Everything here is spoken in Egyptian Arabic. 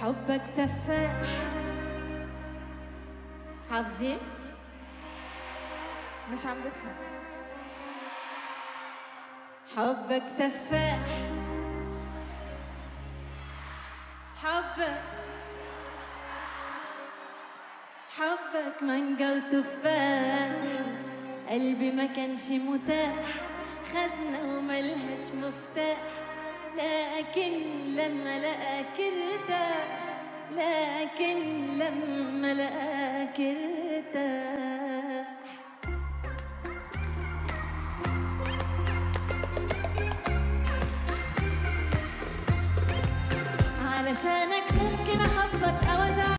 حبك سفاح حافظين؟ مش عم بسمع حبك سفاح حبك حبك مانجا وتفاح قلبي ما كانش متاح خزنة وملهاش مفتاح لكن لما لقاك ارتاح لكن لما لقاك ارتاح علشانك ممكن احبك او ازعل